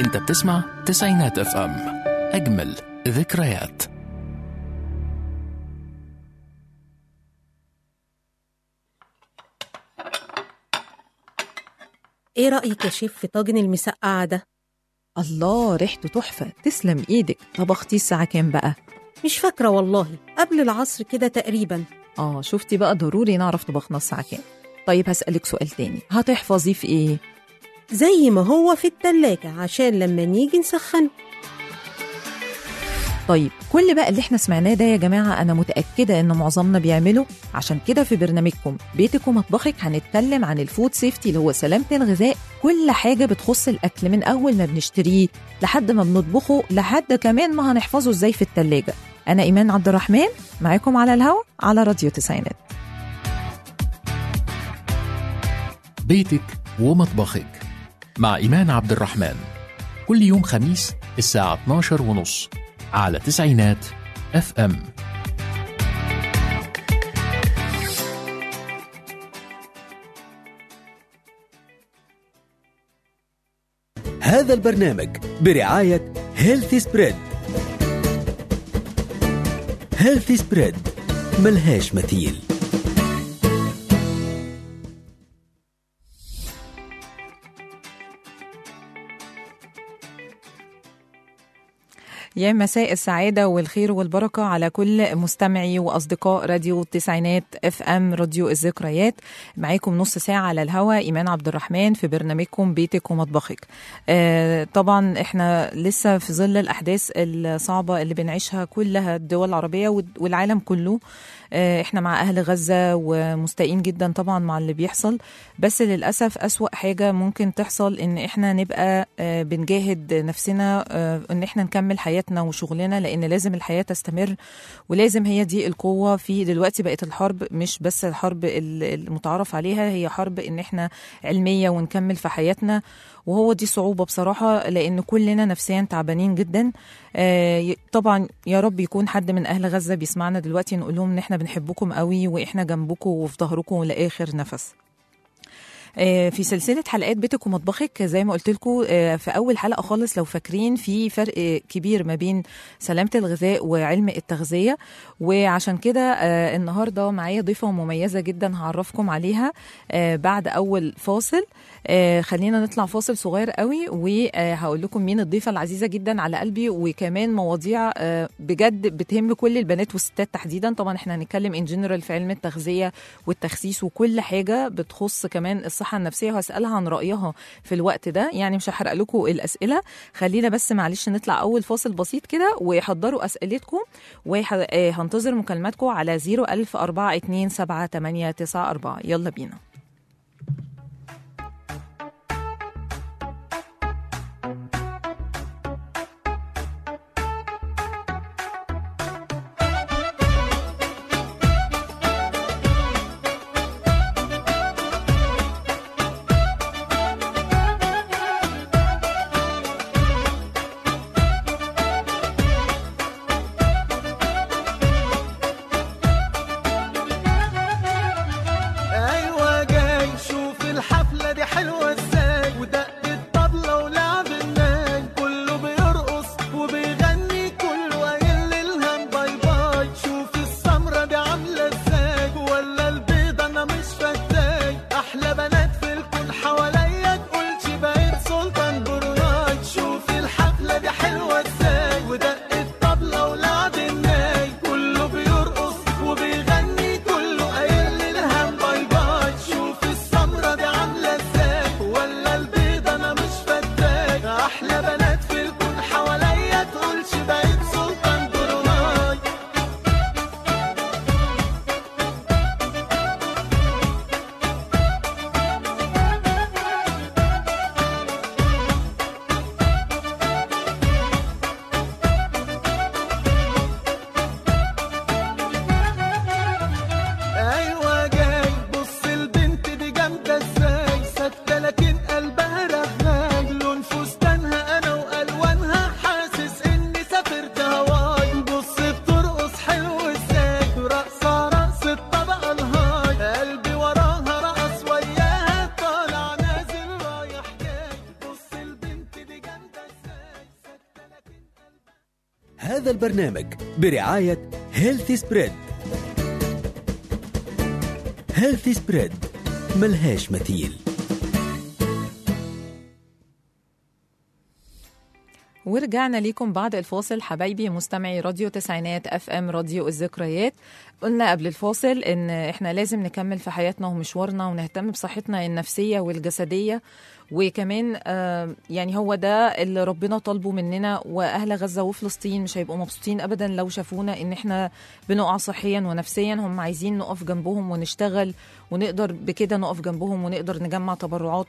انت بتسمع تسعينات اف ام اجمل ذكريات ايه رأيك يا شيف في طاجن المسقعة ده؟ الله ريحته تحفة تسلم ايدك طبختيه الساعة كام بقى؟ مش فاكرة والله قبل العصر كده تقريبا اه شفتي بقى ضروري نعرف طبخنا الساعة كام طيب هسألك سؤال تاني هتحفظيه في ايه؟ زي ما هو في التلاجة عشان لما نيجي نسخن طيب كل بقى اللي احنا سمعناه ده يا جماعة أنا متأكدة إن معظمنا بيعمله عشان كده في برنامجكم بيتك ومطبخك هنتكلم عن الفود سيفتي اللي هو سلامة الغذاء كل حاجة بتخص الأكل من أول ما بنشتريه لحد ما بنطبخه لحد كمان ما هنحفظه إزاي في التلاجة أنا إيمان عبد الرحمن معاكم على الهوا على راديو تسعينات بيتك ومطبخك مع إيمان عبد الرحمن كل يوم خميس الساعة 12 ونص على تسعينات اف ام هذا البرنامج برعاية هيلثي سبريد هيلثي سبريد ملهاش مثيل يا مساء السعادة والخير والبركة على كل مستمعي وأصدقاء راديو التسعينات اف ام راديو الذكريات معاكم نص ساعة على الهوا إيمان عبد الرحمن في برنامجكم بيتك ومطبخك آه طبعا احنا لسه في ظل الأحداث الصعبة اللي بنعيشها كلها الدول العربية والعالم كله آه احنا مع أهل غزة ومستائين جدا طبعا مع اللي بيحصل بس للأسف أسوأ حاجة ممكن تحصل إن احنا نبقى آه بنجاهد نفسنا آه إن احنا نكمل حياتنا حياتنا وشغلنا لان لازم الحياه تستمر ولازم هي دي القوه في دلوقتي بقت الحرب مش بس الحرب المتعارف عليها هي حرب ان احنا علميه ونكمل في حياتنا وهو دي صعوبة بصراحة لأن كلنا نفسيا تعبانين جدا آه طبعا يا رب يكون حد من أهل غزة بيسمعنا دلوقتي نقول لهم إن إحنا بنحبكم قوي وإحنا جنبكم وفي ظهركم لآخر نفس في سلسله حلقات بيتك ومطبخك زي ما قلت لكم في اول حلقه خالص لو فاكرين في فرق كبير ما بين سلامه الغذاء وعلم التغذيه وعشان كده النهارده معايا ضيفه مميزه جدا هعرفكم عليها بعد اول فاصل خلينا نطلع فاصل صغير قوي وهقول لكم مين الضيفه العزيزه جدا على قلبي وكمان مواضيع بجد بتهم كل البنات والستات تحديدا طبعا احنا هنتكلم ان جنرال في علم التغذيه والتخسيس وكل حاجه بتخص كمان الصحه النفسيه وهسالها عن رايها في الوقت ده يعني مش هحرق لكم الاسئله خلينا بس معلش نطلع اول فاصل بسيط كده وحضروا اسئلتكم وهنتظر مكالماتكم على 010427894 يلا بينا ايوه هذا البرنامج برعاية هيلثي سبريد هيلثي سبريد ملهاش مثيل ورجعنا ليكم بعد الفاصل حبايبي مستمعي راديو تسعينات اف ام راديو الذكريات قلنا قبل الفاصل ان احنا لازم نكمل في حياتنا ومشوارنا ونهتم بصحتنا النفسيه والجسديه وكمان آه يعني هو ده اللي ربنا طالبه مننا واهل غزه وفلسطين مش هيبقوا مبسوطين ابدا لو شافونا ان احنا بنقع صحيا ونفسيا هم عايزين نقف جنبهم ونشتغل ونقدر بكده نقف جنبهم ونقدر نجمع تبرعات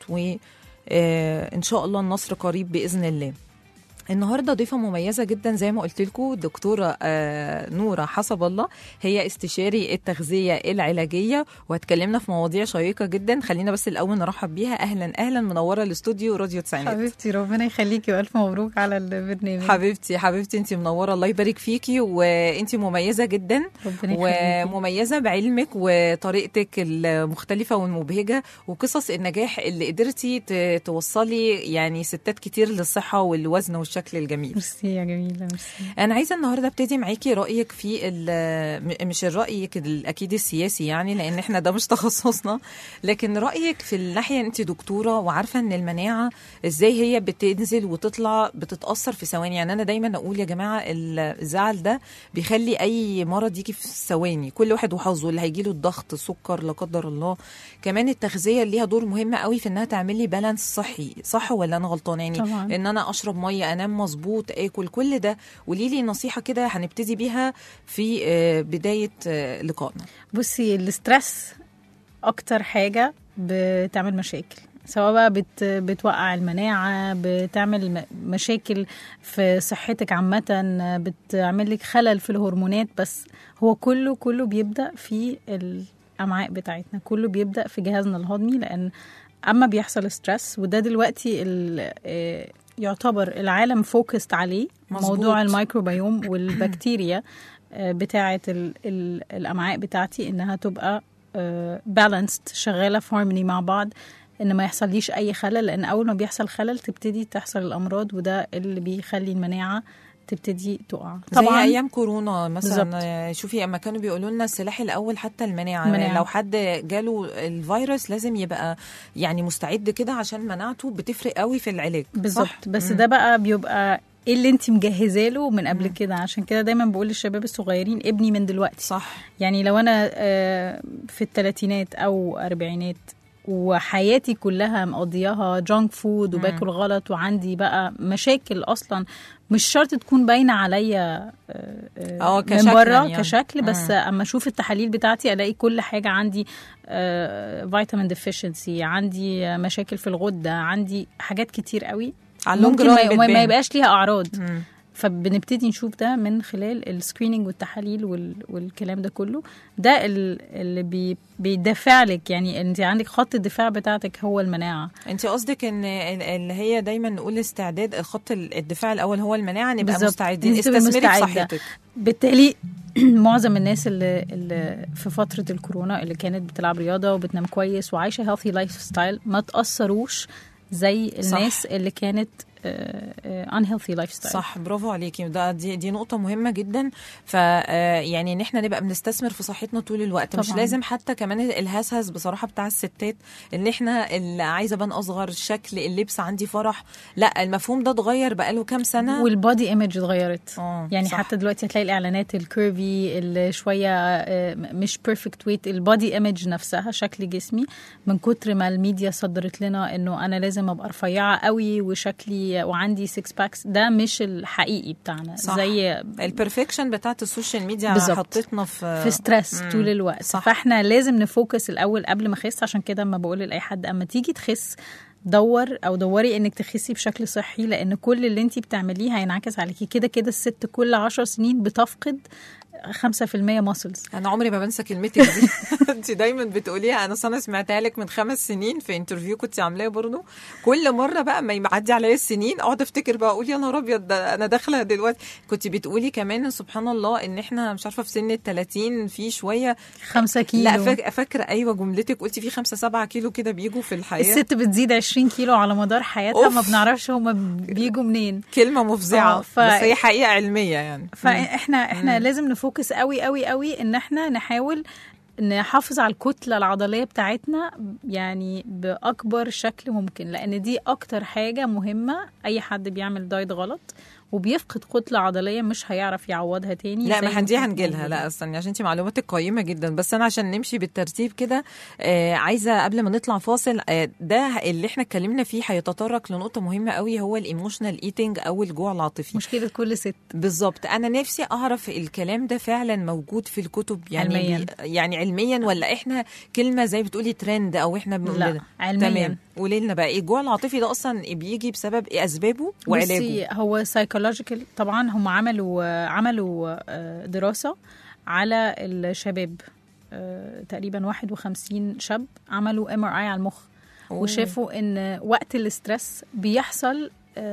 وان شاء الله النصر قريب باذن الله النهارده ضيفه مميزه جدا زي ما قلت لكم دكتوره آه نوره حسب الله هي استشاري التغذيه العلاجيه وهتكلمنا في مواضيع شيقه جدا خلينا بس الاول نرحب بيها اهلا اهلا منوره الاستوديو راديو تسعينات حبيبتي ربنا يخليكي والف مبروك على البرنامج حبيبتي حبيبتي انت منوره الله يبارك فيكي وانت مميزه جدا ربنا يخليكي ومميزه بعلمك وطريقتك المختلفه والمبهجه وقصص النجاح اللي قدرتي ت- توصلي يعني ستات كتير للصحه والوزن والشكل الجميل ميرسي يا جميله ميرسي انا عايزه النهارده ابتدي معاكي رايك في ال- م- مش رايك ال- اكيد السياسي يعني لان احنا ده مش تخصصنا لكن رايك في الناحيه انت دكتوره وعارفه ان المناعه ازاي هي بتنزل وتطلع بتتاثر في ثواني يعني انا دايما اقول يا جماعه ال- الزعل ده بيخلي اي مرض يجي في ثواني كل واحد وحظه اللي هيجي له الضغط السكر لا قدر الله كمان التغذيه ليها دور مهم قوي في انها تعمل لي بالانس صحي صح ولا انا غلطانه يعني طبعا ان انا اشرب ميه انام مظبوط اكل كل ده قولي لي نصيحه كده هنبتدي بيها في آه، بدايه آه، لقائنا بصي الاسترس اكتر حاجه بتعمل مشاكل سواء بقى بت بتوقع المناعة بتعمل م- مشاكل في صحتك عامة بتعمل لك خلل في الهرمونات بس هو كله كله بيبدأ في الأمعاء بتاعتنا كله بيبدأ في جهازنا الهضمي لأن أما بيحصل ستريس وده دلوقتي ال- آه، يعتبر العالم فوكست عليه مظبوط. موضوع الميكروبيوم والبكتيريا آه، بتاعة ال- ال- الأمعاء بتاعتي إنها تبقى بالانسد شغالة في هارموني مع بعض ان ما يحصليش اي خلل لان اول ما بيحصل خلل تبتدي تحصل الامراض وده اللي بيخلي المناعه تبتدي تقع طبعا زي ايام كورونا مثلا بالظبط. آه، شوفي اما كانوا بيقولوا لنا السلاح الاول حتى المناعه, المناعة. المناعة. لو حد جاله الفيروس لازم يبقى يعني مستعد كده عشان مناعته بتفرق قوي في العلاج بالظبط صح؟ بس مم. ده بقى بيبقى ايه اللي انت مجهزه له من قبل مم. كده عشان كده دايما بقول للشباب الصغيرين ابني من دلوقتي صح يعني لو انا آه، في الثلاثينات او اربعينات وحياتي كلها مقضياها جانك فود وباكل غلط وعندي بقى مشاكل اصلا مش شرط تكون باينه عليا آه، آه، اه من كشكلاً بره يعني. كشكل بس مم. اما اشوف التحاليل بتاعتي الاقي كل حاجه عندي فيتامين ديفيشنسي عندي آه، مشاكل في الغده عندي حاجات كتير قوي على اللونج ممكن ما, ران ما- ما بتبان. يبقاش ليها اعراض مم. فبنبتدي نشوف ده من خلال السكريننج والتحاليل وال... والكلام ده كله ده ال- اللي بي... بيدافع لك يعني انت عندك خط الدفاع بتاعتك هو المناعه انت قصدك ان ال- اللي هي دايما نقول استعداد خط ال- الدفاع الاول هو المناعه نبقى بالظبط. مستعدين انت تبقي استثمري في مستعدة. صحتك بالتالي معظم الناس اللي, اللي في فتره الكورونا اللي كانت بتلعب رياضه وبتنام كويس وعايشه هيلثي لايف ستايل ما تاثروش زي صح. الناس اللي كانت ان هيلثي لايف ستايل صح برافو عليكي ده دي دي نقطه مهمه جدا ف آه، يعني ان احنا نبقى بنستثمر في صحتنا طول الوقت مش طبعاً. لازم حتى كمان الهسهس بصراحه بتاع الستات ان احنا اللي عايزه ابان اصغر الشكل اللبس عندي فرح لا المفهوم ده اتغير بقاله كام سنه والبادي ايمج اتغيرت اه يعني صح. حتى دلوقتي هتلاقي الاعلانات الكيرفي اللي شويه آه، مش بيرفكت ويت البادي ايمج نفسها شكل جسمي من كتر ما الميديا صدرت لنا انه انا لازم ابقى رفيعه قوي وشكلي وعندي 6 باكس ده مش الحقيقي بتاعنا صح. زي البرفكشن بتاعت السوشيال ميديا بالظبط. حطتنا في في ستريس مم. طول الوقت صح. فاحنا لازم نفوكس الاول قبل ما اخس عشان كده اما بقول لاي حد اما تيجي تخس دور او دوري انك تخسي بشكل صحي لان كل اللي انت بتعمليه هينعكس عليكي كده كده الست كل عشر سنين بتفقد 5% ماسلز انا عمري ما بنسى كلمتك دي انت دايما بتقوليها انا انا سمعتها لك من خمس سنين في انترفيو كنت عاملاه برضه كل مره بقى ما يعدي عليا السنين اقعد افتكر بقى اقول يا نهار ابيض ده انا داخله دلوقتي كنت بتقولي كمان سبحان الله ان احنا مش عارفه في سن ال 30 في شويه 5 كيلو لا فاك- فاكره ايوه جملتك قلتي في 5 7 كيلو كده بيجوا في الحياه الست بتزيد 20% 20 كيلو على مدار حياتها ما أوف. بنعرفش هما بيجوا منين كلمه مفزعه آه، ف- بس هي حقيقه علميه يعني فاحنا احنا لازم نفوكس قوي قوي قوي ان احنا نحاول نحافظ على الكتله العضليه بتاعتنا يعني باكبر شكل ممكن لان دي اكتر حاجه مهمه اي حد بيعمل دايت غلط وبيفقد كتله عضليه مش هيعرف يعوضها تاني لا زي ما دي كانت هنجيلها موجودة. لا استني عشان انت معلوماتك قيمه جدا بس انا عشان نمشي بالترتيب كده آه عايزه قبل ما نطلع فاصل آه ده اللي احنا اتكلمنا فيه هيتطرق لنقطه مهمه قوي هو الايموشنال ايتنج او الجوع العاطفي مشكله كل ست بالظبط انا نفسي اعرف الكلام ده فعلا موجود في الكتب يعني علمياً. بي يعني علميا ولا احنا كلمه زي بتقولي ترند او احنا بنقول لا ده؟ علميا تمام قولي لنا بقى ايه الجوع العاطفي ده اصلا بيجي بسبب ايه اسبابه وعلاجه بصي هو سايكولوجيكال طبعا هم عملوا عملوا آه، دراسه على الشباب آه، تقريبا 51 شاب عملوا ام ار اي على المخ أوه. وشافوا ان وقت الاسترس بيحصل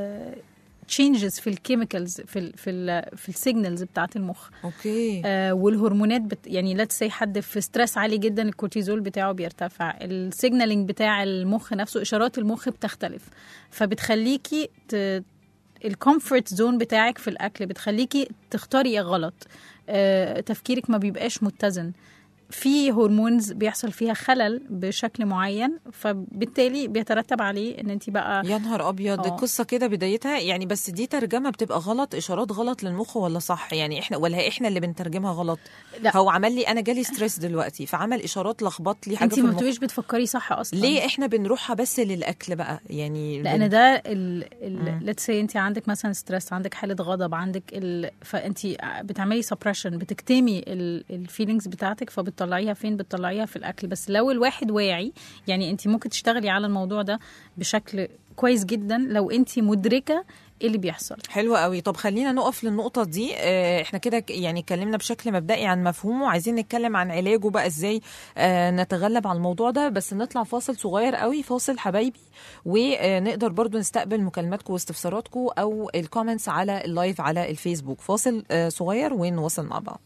تشينجز في الكيميكالز في ال في ال في السيجنالز بتاعه المخ اوكي آه والهرمونات بت يعني لا سي حد في ستريس عالي جدا الكورتيزول بتاعه بيرتفع السيجنالينج بتاع المخ نفسه اشارات المخ بتختلف فبتخليكي ت... الكومفورت زون بتاعك في الاكل بتخليكي تختاري غلط آه تفكيرك ما بيبقاش متزن في هرمونز بيحصل فيها خلل بشكل معين فبالتالي بيترتب عليه ان انت بقى يا نهار ابيض آه. القصه كده بدايتها يعني بس دي ترجمه بتبقى غلط اشارات غلط للمخ ولا صح يعني احنا ولا احنا اللي بنترجمها غلط لا. هو عمل لي انا جالي ستريس دلوقتي فعمل اشارات لخبط لي حاجه انت في ما المخ بتبقيش بتفكري صح اصلا ليه احنا بنروحها بس للاكل بقى يعني لان بن- ده ليتس سي انت عندك مثلا ستريس عندك حاله غضب عندك ال... فانت بتعملي سبريشن بتكتمي الفيلينجز بتاعتك فبتطلعيها فين بتطلعيها في الاكل بس لو الواحد واعي يعني انت ممكن تشتغلي على الموضوع ده بشكل كويس جدا لو انت مدركه ايه اللي بيحصل حلوة قوي طب خلينا نقف للنقطة دي اه احنا كده ك- يعني اتكلمنا بشكل مبدئي عن مفهومه عايزين نتكلم عن علاجه بقى ازاي اه نتغلب على الموضوع ده بس نطلع فاصل صغير قوي فاصل حبايبي ونقدر برضو نستقبل مكالماتكم واستفساراتكم او الكومنتس على اللايف على الفيسبوك فاصل اه صغير ونواصل مع بعض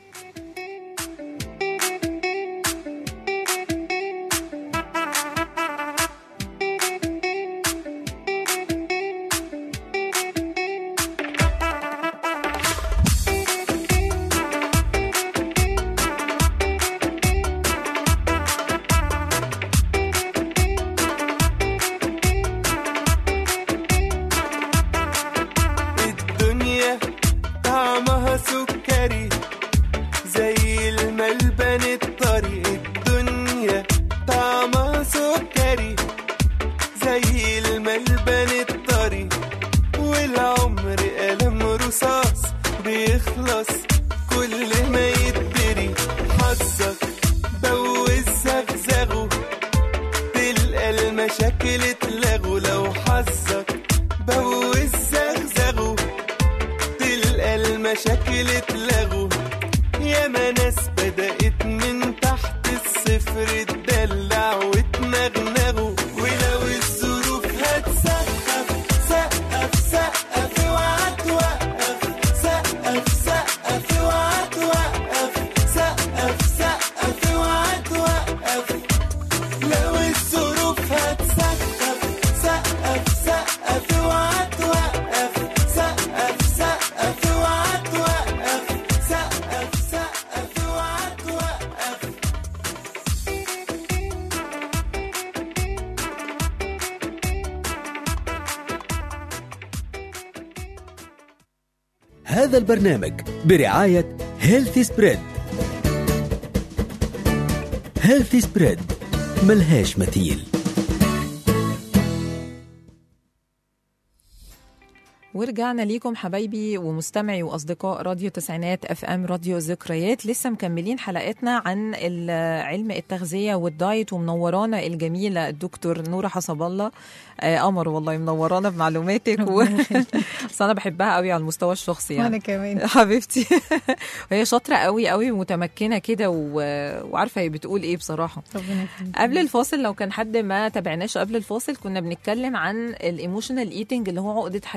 الدنيا طعمها سكري زي الملبن الطري الدنيا طعمها سكري زي الملبن الطري والعمر قلم رصاص بيخلص كل ما يتدري حظك بوز زغزغه تلقى المشاكل اتلغوا لو حظك بوز زغزغه تلقى المشاكل اتلغوا ياما ناس بدأت من تحت الصفر تدلع وتنغنغوا ولو الظروف هتسقف سقف سقف اوعى توقف سقف سقف اوعى توقف سقف سقف اوعى توقف لو الظروف هتسقف سقف سقف اوعى توقف سقف سقف اوعى توقف سقف سقف اوعى توقف هذا البرنامج برعاية هيلثي سبريد هيلثي سبريد ملهاش مثيل ورجعنا ليكم حبايبي ومستمعي واصدقاء راديو تسعينات اف ام راديو ذكريات لسه مكملين حلقتنا عن ال- علم التغذيه والدايت ومنورانا الجميله الدكتور نوره حسب الله آه قمر والله منورانا بمعلوماتك و... بس انا بحبها قوي على المستوى الشخصي يعني وانا كمان حبيبتي وهي شاطره قوي قوي ومتمكنه كده و... وعارفه هي بتقول ايه بصراحه ربنا يخليك قبل الفاصل لو كان حد ما تابعناش قبل الفاصل كنا بنتكلم عن الايموشنال ايتنج اللي هو عقده حياتنا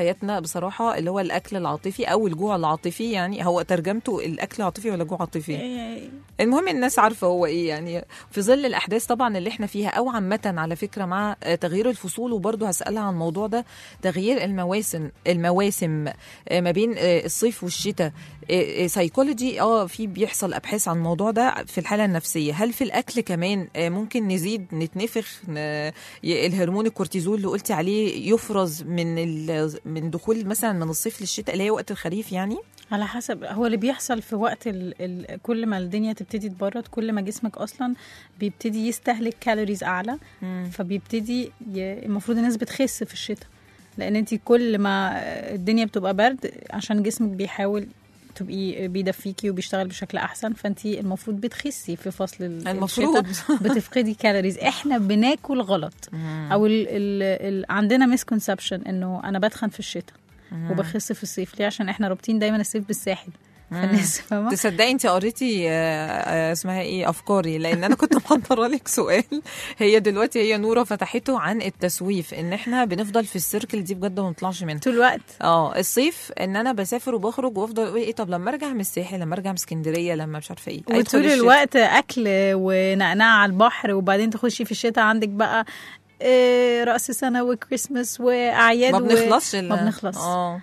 بصراحه اللي هو الاكل العاطفي او الجوع العاطفي يعني هو ترجمته الاكل العاطفي ولا جوع عاطفي إيه، المهم الناس عارفه هو ايه يعني في ظل الاحداث طبعا اللي احنا فيها او عامه على فكره مع آه، تغيير الفصول وبرضه هسالها عن الموضوع ده تغيير المواسم المواسم آه، ما بين آه، الصيف والشتاء سايكولوجي اه في بيحصل ابحاث عن الموضوع ده في الحاله النفسيه هل في الاكل كمان آه، ممكن نزيد نتنفخ ن- ي- الهرمون الكورتيزول اللي قلتي عليه يفرز من ال- من دخول مثلا من الصيف للشتاء اللي هي وقت الخريف يعني على حسب هو اللي بيحصل في وقت ال... ال... كل ما الدنيا تبتدي تبرد كل ما جسمك اصلا بيبتدي يستهلك كالوريز اعلى فبيبتدي ي... المفروض الناس بتخس في الشتاء لان انت كل ما الدنيا بتبقى برد عشان جسمك بيحاول تبقي بيدفيكي وبيشتغل بشكل احسن فانت المفروض بتخسي في فصل ال- المفروض. الشتاء بتفقدي كالوريز احنا بناكل غلط او ال ال ال عندنا مسكونسبشن انه انا بتخن في الشتاء وبخس في الصيف ليه عشان احنا رابطين دايما الصيف بالساحل فالناس فاهمه تصدقي انت قريتي آه، آه، اسمها ايه افكاري لان انا كنت محضره لك سؤال هي دلوقتي هي نوره فتحته عن التسويف ان احنا بنفضل في السيركل دي بجد وما نطلعش منها طول الوقت اه الصيف ان انا بسافر وبخرج وافضل اقول ايه طب لما ارجع من الساحل لما ارجع من اسكندريه لما مش عارفه ايه أدخل وطول الشتاء. الوقت اكل ونقنقه على البحر وبعدين تخشي في الشتاء عندك بقى إيه، رأس سنة وكريسماس وأعياد ما و- بنخلصش ال- ما بنخلص اه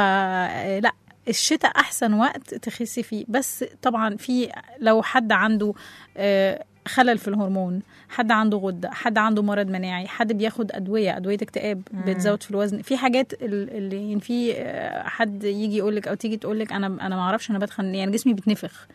فلا الشتاء احسن وقت تخسي فيه بس طبعا في لو حد عنده آه، خلل في الهرمون حد عنده غده حد عنده مرض مناعي حد بياخد ادويه ادويه اكتئاب بتزود في الوزن في حاجات ال- اللي يعني في آه، حد يجي يقول لك او تيجي تقول لك انا انا ما اعرفش انا بتخن يعني جسمي بيتنفخ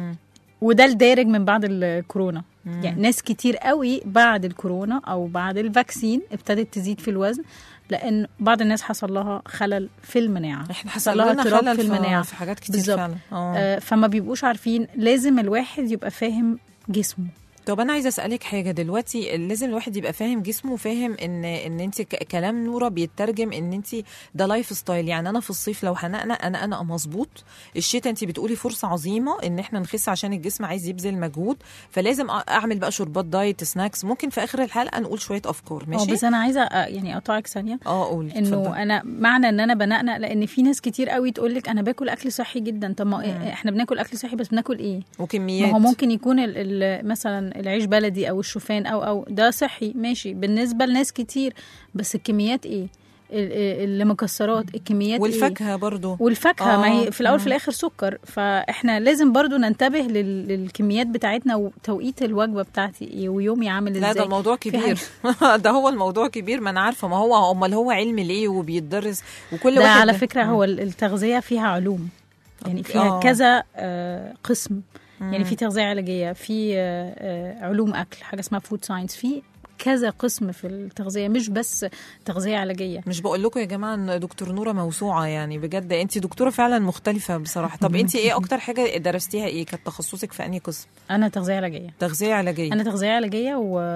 وده الدارج من بعد الكورونا يعني ناس كتير قوي بعد الكورونا او بعد الفاكسين ابتدت تزيد في الوزن لان بعض الناس حصل لها خلل في المناعه احنا حصل حصل لها لنا اضطراب خلل في المناعه في حاجات كتير بالظبط. فعلا اه آه، فما بيبقوش عارفين لازم الواحد يبقى فاهم جسمه طب انا عايزه اسالك حاجه دلوقتي لازم الواحد يبقى فاهم جسمه وفاهم ان ان انت ك- كلام نوره بيترجم ان انت ده لايف ستايل يعني انا في الصيف لو هنقنق انا انا مظبوط الشتاء انت بتقولي فرصه عظيمه ان احنا نخس عشان الجسم عايز يبذل مجهود فلازم أ- اعمل بقى شربات دايت سناكس ممكن في اخر الحلقه نقول شويه افكار اه ماشي بس انا عايزه آه، يعني اقطعك ثانيه اه قولي انه اتفضلي. انا معنى ان انا بنقنق لان في ناس كتير قوي تقول لك انا باكل اكل صحي جدا طب ما إيه- احنا بناكل اكل صحي بس بناكل ايه وكميات ما هو ممكن يكون ال ال مثلا العيش بلدي او الشوفان او او ده صحي ماشي بالنسبه لناس كتير بس الكميات ايه ال- ال- المكسرات الكميات ايه والفاكهه برضو والفاكهه ما آه، هي في الاول مم. في الاخر سكر فاحنا لازم برضو ننتبه لل- للكميات بتاعتنا وتوقيت الوجبه بتاعتي ايه ويومي عامل ازاي لا ده الموضوع في كبير ده هو الموضوع كبير ما انا عارفه ما هو امال هو علم ليه وبيتدرس وكل ده واحد على فكره هو ال- التغذيه فيها علوم يعني فيها آه. كذا آه، قسم يعني في تغذيه علاجيه في آه، آه، علوم اكل حاجه اسمها فود ساينس في كذا قسم في التغذيه مش بس تغذيه علاجيه مش بقول لكم يا جماعه ان دكتور نوره موسوعه يعني بجد انت دكتوره فعلا مختلفه بصراحه طب انت ايه اكتر حاجه درستيها ايه كانت تخصصك في انهي قسم انا تغذيه علاجيه تغذيه علاجيه انا تغذيه علاجيه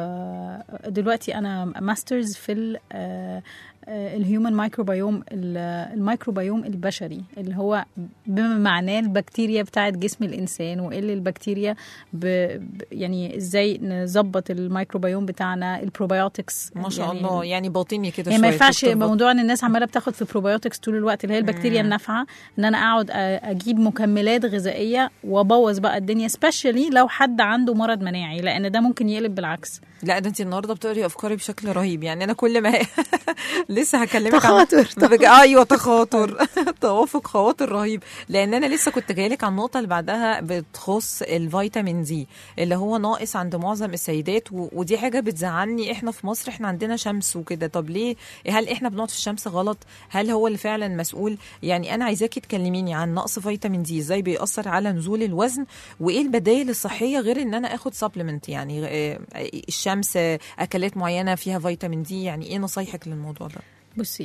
ودلوقتي انا ماسترز في ال- آه، آه، الهيومن مايكروبيوم ال- الميكروبيوم البشري اللي هو بما معناه البكتيريا بتاعت جسم الانسان وايه اللي البكتيريا ب ب- يعني ازاي نظبط الميكروبيوم بتاعنا البروبيوتكس ما شاء يعني الله يعني باطني كده يعني ما شوية، ينفعش تربط. موضوع ان الناس عماله بتاخد في بروبيوتكس طول الوقت اللي هي البكتيريا النافعه ان انا اقعد أ- اجيب مكملات غذائيه وابوظ بقى الدنيا سبيشالي لو حد عنده مرض مناعي لان ده ممكن يقلب بالعكس لا ده انت النهارده بتقري افكاري بشكل رهيب يعني انا كل ما لسه هكلمك تخاطر، عن بج... ايوه تخاطر توافق خواطر رهيب لان انا لسه كنت جايلك على النقطه اللي بعدها بتخص الفيتامين دي اللي هو ناقص عند معظم السيدات و... ودي حاجه بتزعلني احنا في مصر احنا عندنا شمس وكده طب ليه هل احنا بنقعد في الشمس غلط هل هو اللي فعلا مسؤول يعني انا عايزاكي تكلميني عن نقص فيتامين دي ازاي بيأثر على نزول الوزن وايه البدائل الصحيه غير ان انا اخد سبلمنت يعني آه، الشمس آه، اكلات معينه فيها فيتامين دي يعني ايه نصايحك للموضوع ده بصي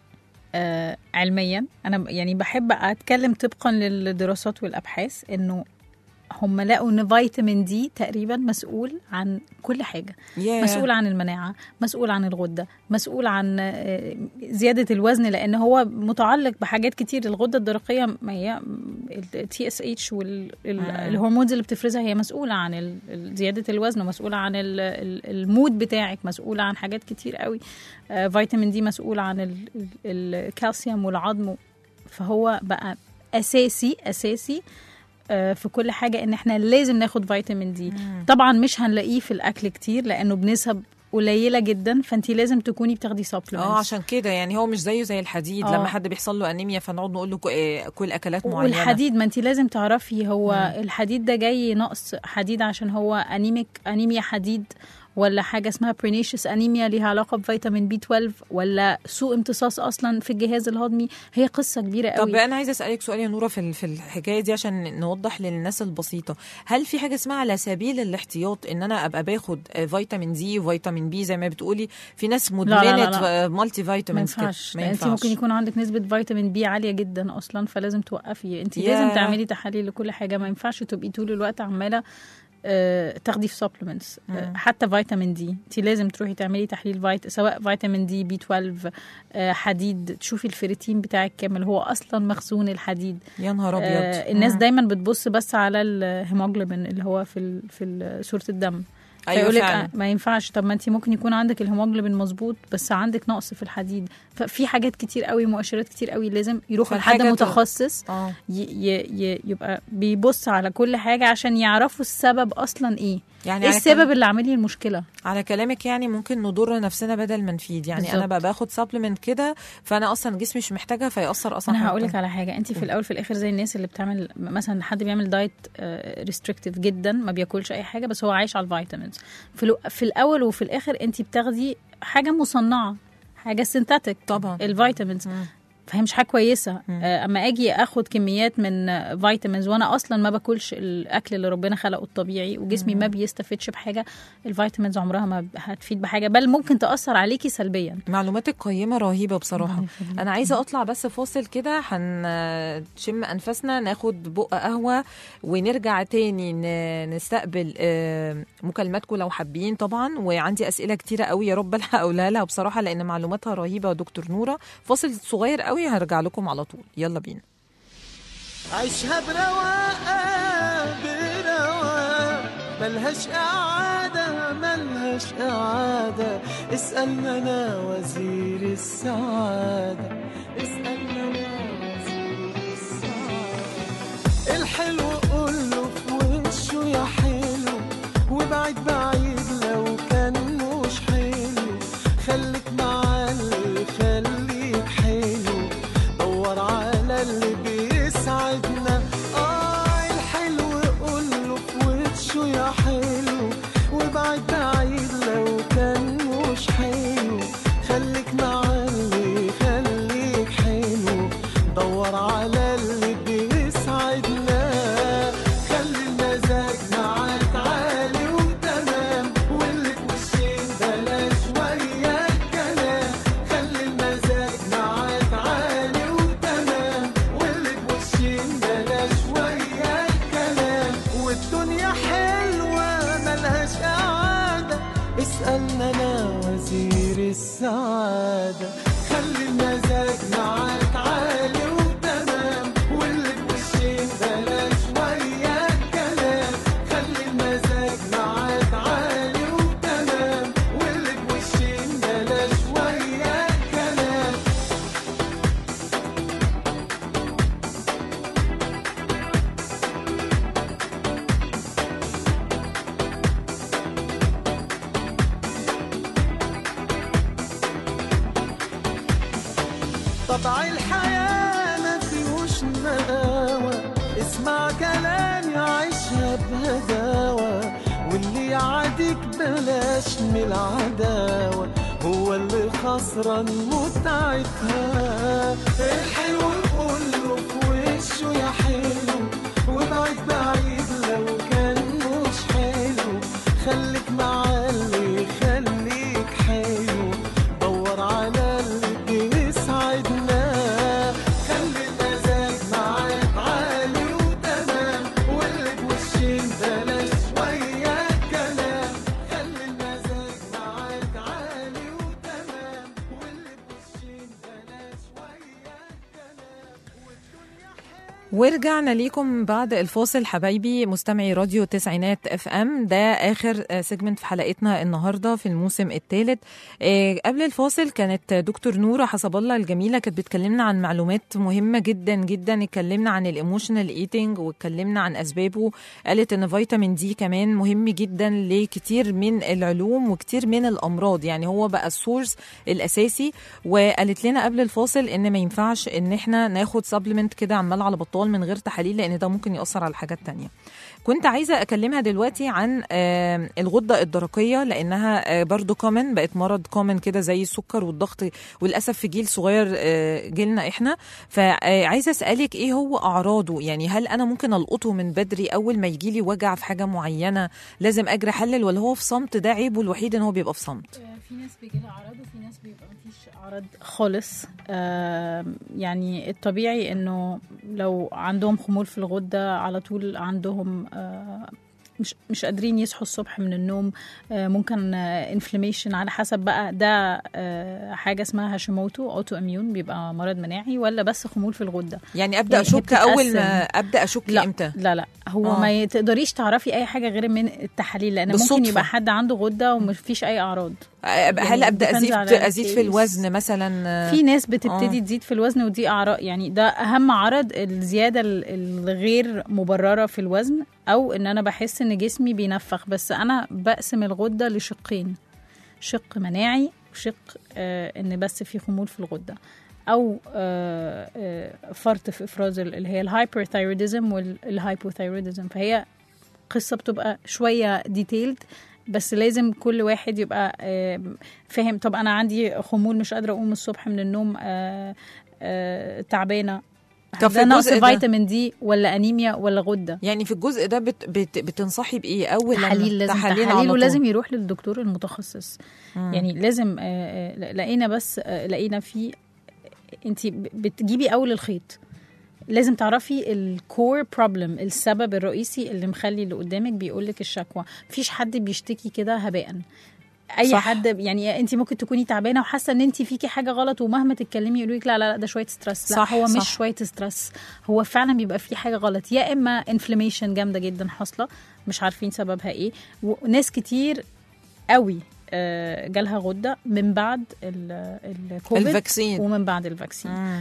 آه علميا انا يعني بحب اتكلم طبقا للدراسات والابحاث انه هم لقوا ان فيتامين دي تقريبا مسؤول عن كل حاجه ياه. مسؤول عن المناعه مسؤول عن الغده مسؤول عن آه، زياده الوزن لان هو متعلق بحاجات كتير الغده الدرقيه ما هي التي اس اتش والهرمونز اللي بتفرزها هي مسؤوله عن ال- ال- زياده الوزن ومسؤوله عن ال- ال- المود بتاعك مسؤوله عن حاجات كتير قوي آه، فيتامين دي مسؤول عن ال- ال- الكالسيوم والعظم فهو بقى اساسي اساسي آه، في كل حاجه ان احنا لازم ناخد فيتامين دي طبعا مش هنلاقيه في الاكل كتير لانه بنسب قليله جدا فانت لازم تكوني بتاخدي سبلمنتس اه عشان كده يعني هو مش زيه زي الحديد آه. لما حد بيحصل له انيميا فنقعد نقول له كو- آه، كل اكلات معينه والحديد ما انت لازم تعرفي هو الحديد ده جاي نقص حديد عشان هو انيميك انيميا حديد ولا حاجه اسمها برينيشس انيميا ليها علاقه بفيتامين بي 12 ولا سوء امتصاص اصلا في الجهاز الهضمي هي قصه كبيره قوي طب انا عايزه اسالك سؤال يا نوره في ال- في الحكايه دي عشان نوضح للناس البسيطه هل في حاجه اسمها على سبيل الاحتياط ان انا ابقى باخد آه، فيتامين دي وفيتامين بي زي ما بتقولي في ناس لا، مدمنه لا. آه، مالتي ما فيتامينز كده. ينفعش انت ممكن يكون عندك نسبه فيتامين بي عاليه جدا اصلا فلازم توقفي انت ياه. لازم تعملي تحاليل لكل حاجه ما ينفعش تبقي طول الوقت عماله آه، تاخدي في سبلمنتس حتى فيتامين دي انت لازم تروحي تعملي تحليل فيت سواء فيتامين دي بي 12 آه، حديد تشوفي الفيريتين بتاعك كامل هو اصلا مخزون الحديد يا نهار ابيض آه، الناس مم. دايما بتبص بس على الهيموجلوبين اللي هو في ال في ال- صوره الدم أيوة فيقولك فعلا. آه، ما ينفعش طب ما انت ممكن يكون عندك الهيموجلوبين مظبوط بس عندك نقص في الحديد ففي حاجات كتير قوي مؤشرات كتير قوي لازم يروحوا لحد فالحاجة ت- متخصص اه ي ي ي يبقى بيبص على كل حاجه عشان يعرفوا السبب اصلا ايه يعني ايه على السبب كلام- اللي عامل لي المشكله على كلامك يعني ممكن نضر نفسنا بدل ما نفيد يعني انا بالظبط. بقى باخد سبلمنت كده فانا اصلا جسمي مش محتاجها فيأثر اصلا انا على هقول لك الطعم. على حاجه انت في الاول في الاخر زي الناس اللي بتعمل مثلا حد بيعمل دايت ريستريكتيف جدا ما بياكلش اي حاجه بس هو عايش على الفيتامينز في, الو- في الاول وفي الاخر انت بتاخدي حاجه مصنعه حاجه سينتاتيك طبعا الفيتامينز مم. فهي مش حاجه كويسه آه، اما اجي اخد كميات من آه، فيتامينز وانا اصلا ما باكلش الاكل اللي ربنا خلقه الطبيعي وجسمي ما بيستفدش بحاجه الفيتامينز عمرها ما هتفيد بحاجه بل ممكن تاثر عليكي سلبيا معلوماتك قيمة رهيبة بصراحة الله يخليك. أنا عايزة أطلع بس فاصل كده هنشم أنفاسنا ناخد بق قهوة ونرجع تاني ن- نستقبل آه، مكالماتكم لو حابين طبعا وعندي أسئلة كتيرة قوي يا رب ألحق أقولها لها بصراحة لأن معلوماتها رهيبة يا دكتور نورة فاصل صغير قوي هرجع لكم على طول يلا بينا عيشها برواقة برواق ملهاش إعادة ملهاش إعادة اسألنا أنا وزير السعادة اسألنا أنا وزير السعادة الحلو قوله في وشه يا حلو وبعيد بعيد لو كان مش حلو خليك مع اللي يخليك حلو دور على اللي بيسعدنا اه الحلو قوله في وشه يا حلو وبعيد بعيد لو كان مش حلو خليك مع اللي يخليك حلو دور على اللي بيسعدنا خلي المزاج معاك عالي وتمام واللي في وشين بلاش وياك كلام خلي المزاج معاك عالي وتمام واللي في وشين بلاش وياك كلام والدنيا حلوة ملهاش قعدة اسألنا أنا وزير السعادة خلي المزاج معاك عالي وتمام واللي في وشين بلاش وياك كلام خلي المزاج معاك عالي وتمام واللي في وشين بلاش وياك كلام طبع الحياة ما فيهوش نقاوة اسمع كلامي عيشها بهداوة واللي يعاديك بلاش من العداوة هو اللي خسران متعتها الحلو كله في وشه يا حلو وبعيد بعيد لو كان مش حلو خليك مع اللي يخليك حلو دور على اللي بيسعدنا خلي المزاج معاك عالي وتمام واللي في ورجعنا ليكم بعد الفاصل حبايبي مستمعي راديو تسعينات اف ام ده اخر سيجمنت في حلقتنا النهارده في الموسم الثالث قبل الفاصل كانت دكتور نوره حسب الله الجميله كانت بتكلمنا عن معلومات مهمه جدا جدا اتكلمنا عن الايموشنال ايتنج واتكلمنا عن اسبابه قالت ان فيتامين دي كمان مهم جدا لكتير من العلوم وكتير من الامراض يعني هو بقى السورس الاساسي وقالت لنا قبل الفاصل ان ما ينفعش ان احنا ناخد سبلمنت كده عمال على بطال من غير تحاليل لان ده ممكن ياثر على حاجات تانية كنت عايزه اكلمها دلوقتي عن آه، الغده الدرقيه لانها آه، برضو كومن بقت مرض كومن كده زي السكر والضغط وللاسف في جيل صغير آه، جيلنا احنا فعايزه اسالك ايه هو اعراضه يعني هل انا ممكن القطه من بدري اول ما يجي لي وجع في حاجه معينه لازم اجري احلل ولا هو في صمت ده عيبه الوحيد ان هو بيبقى في صمت في ناس بيجي لها اعراض وفي ناس بيبقى مفيش اعراض خالص آم، يعني الطبيعي انه لو عندهم خمول في الغده على طول عندهم آه، مش مش قادرين يصحوا الصبح من النوم آه، ممكن انفلاميشن على حسب بقى ده آه، حاجه اسمها هاشيموتو اوتو اميون بيبقى مرض مناعي ولا بس خمول في الغده يعني ابدا يعني هي اشك اول بتتقسم. ما ابدا اشك لا امتى لا لا هو آه. آه. ما تقدريش تعرفي اي حاجه غير من التحاليل لان بالصدفة. ممكن يبقى حد عنده غده ومفيش اي اعراض أب- هل يعني ابدا depends ازيد على ازيد في الكيس. الوزن مثلا آه، في ناس بتبتدي آه. آه. تزيد في الوزن ودي اعراض يعني ده اهم عرض الزياده ال- الغير مبرره في الوزن او ان انا بحس ان جسمي بينفخ بس انا بقسم الغده لشقين شق مناعي وشق آه ان بس في خمول في الغده او آه آه فرط في افراز ال- اللي هي الهايبرثايروديزم والهايبوثايروديزم فهي قصه بتبقى شويه ديتيلد بس لازم كل واحد يبقى آه، فاهم طب انا عندي خمول مش قادره اقوم الصبح من النوم آه، آه، تعبانه طب في ده نقص الجزء ده- فيتامين دي ولا انيميا ولا غده يعني في الجزء ده بت بت بتنصحي بايه اول لما- تحاليل لازم تحاليل على تحاليل طول. ولازم يروح للدكتور المتخصص يعني لازم آه، آه، لقينا بس آه، لقينا في انت بتجيبي اول الخيط لازم تعرفي الكور بروبلم السبب الرئيسي اللي مخلي اللي قدامك بيقول لك الشكوى مفيش حد بيشتكي كده هباء اي صح. صح. حد يعني انت ممكن تكوني تعبانه وحاسه ان انت فيكي حاجه غلط ومهما تتكلمي يقولوا لك لا لا لا ده شويه ستريس لا صح، هو صح. مش شويه ستريس هو فعلا بيبقى في حاجه غلط يا اما انفلاميشن جامده جدا حاصله مش عارفين سببها ايه وناس كتير قوي آه، جالها غده من بعد ال- الكوفيد الفاكسين. ومن بعد الفاكسين مم.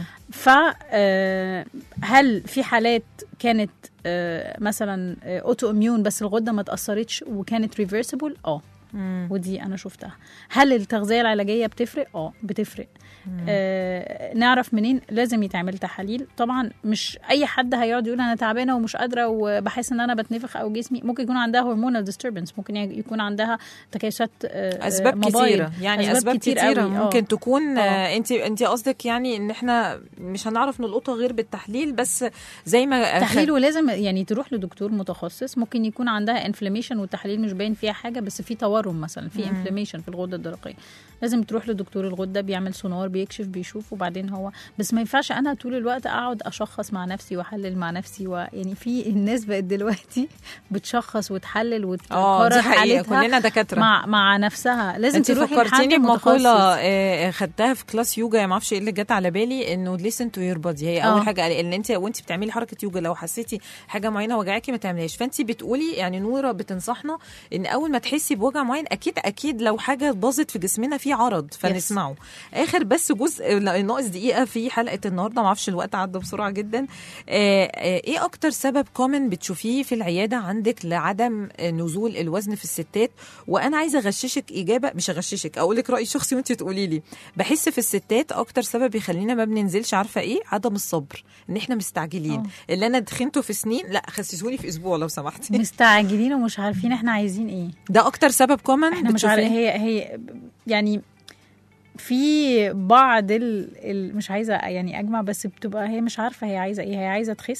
فهل في حالات كانت آه، مثلا اوتو اميون بس الغده ما تاثرتش وكانت ريفرسبل اه مم. ودي انا شفتها هل التغذيه العلاجيه بتفرق اه بتفرق آه نعرف منين لازم يتعمل تحاليل طبعا مش اي حد هيقعد يقول انا تعبانه ومش قادره وبحس ان انا بتنفخ او جسمي ممكن يكون عندها هرمونال ديستربنس ممكن يكون عندها تكيسات آه اسباب آه، مبايض. كتيره يعني اسباب, كتيره, قوي. آه. ممكن تكون آه. آه انت انت قصدك يعني ان احنا مش هنعرف نلقطها غير بالتحليل بس زي ما تحليل ولازم يعني تروح لدكتور متخصص ممكن يكون عندها انفلاميشن والتحاليل مش باين فيها حاجه بس في تورم مثلا في انفلاميشن في الغده الدرقيه لازم تروح لدكتور الغده بيعمل سونار بيكشف بيشوف وبعدين هو بس ما ينفعش انا طول الوقت اقعد اشخص مع نفسي واحلل مع نفسي و... يعني في الناس بقت دلوقتي بتشخص وتحلل اه وتقرر دي حقيقه حالتها كلنا دكاتره مع مع نفسها لازم انت تروحي لحد فكرتيني بمقوله متخصص. آه، خدتها في كلاس يوجا ما اعرفش ايه اللي جت على بالي انه ليسن تو يور بادي هي اول اه. حاجه ان انت وانت بتعملي حركه يوجا لو حسيتي حاجه معينه وجعاكي ما تعمليهاش فانت بتقولي يعني نوره بتنصحنا ان اول ما تحسي بوجع معين اكيد اكيد لو حاجه باظت في جسمنا في عرض فنسمعه اخر بس جزء ناقص دقيقه في حلقه النهارده ما اعرفش الوقت عدى بسرعه جدا آه، آه، ايه اكتر سبب كومن بتشوفيه في العياده عندك لعدم آه، نزول الوزن في الستات وانا عايزه اغششك اجابه مش اغششك اقول لك راي شخصي وانت تقولي لي بحس في الستات اكتر سبب يخلينا ما بننزلش عارفه ايه عدم الصبر ان احنا مستعجلين اه. اللي انا دخنته في سنين لا خسسوني في اسبوع لو سمحتي مستعجلين ومش عارفين احنا عايزين ايه ده اكتر سبب كومن احنا مش عارف هي هي يعني في بعض ال... ال... مش عايزه يعني اجمع بس بتبقى هي مش عارفه هي عايزه ايه هي عايزه تخس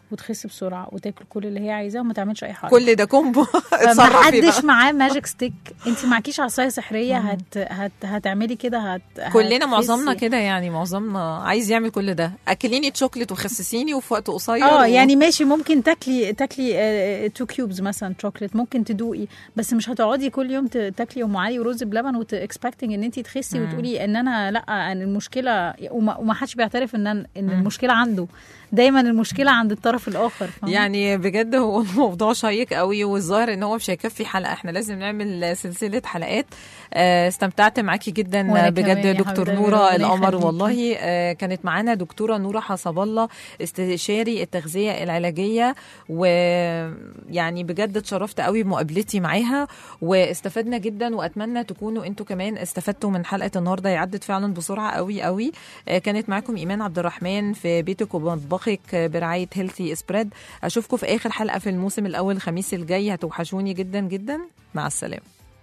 وتخس بسرعه وتاكل كل اللي هي عايزاه وما تعملش اي حاجه كل ده كومبو فما اتصرفي بقى. حدش معاه ماجيك ستيك انت معكيش عصايه سحريه هت هت هتعملي كده هت كلنا هتخسي. معظمنا كده يعني معظمنا عايز يعمل كل ده اكليني شوكليت وخسسيني وفي وقت قصير اه و- يعني ماشي ممكن تاكلي تاكلي تو كيوبز مثلا شوكليت ممكن تدوقي بس مش هتقعدي كل يوم ت- تاكلي ام علي ورز بلبن وتكسبكتنج ان انت تخسي وتقولي ان انا لا ان المشكله وما, وما حدش بيعترف ان ان المشكله عنده دايما المشكله عند الطرف الاخر فاهمة؟ يعني بجد هو الموضوع شيق قوي والظاهر ان هو مش هيكفي حلقه احنا لازم نعمل سلسله حلقات آه، استمتعت معاكي جدا وأنا بجد كمان يا دكتور حبيبتي، نوره ربنا القمر يخليكي. والله آه، كانت معانا دكتوره نوره حسب الله استشاري التغذيه العلاجيه ويعني بجد اتشرفت قوي بمقابلتي معاها واستفدنا جدا واتمنى تكونوا انتوا كمان استفدتوا من حلقه النهارده هي عدت فعلا بسرعه قوي قوي آه، كانت معاكم ايمان عبد الرحمن في بيتك ومطبخك آه، برعايه هيلثي سبريد اشوفكم في اخر حلقه في الموسم الاول الخميس الجاي هتوحشوني جدا جدا مع السلامه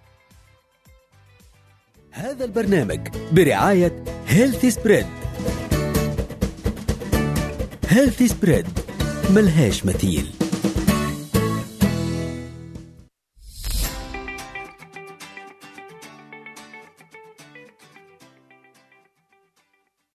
هذا البرنامج برعاية هيلثي سبريد هيلثي سبريد ملهاش مثيل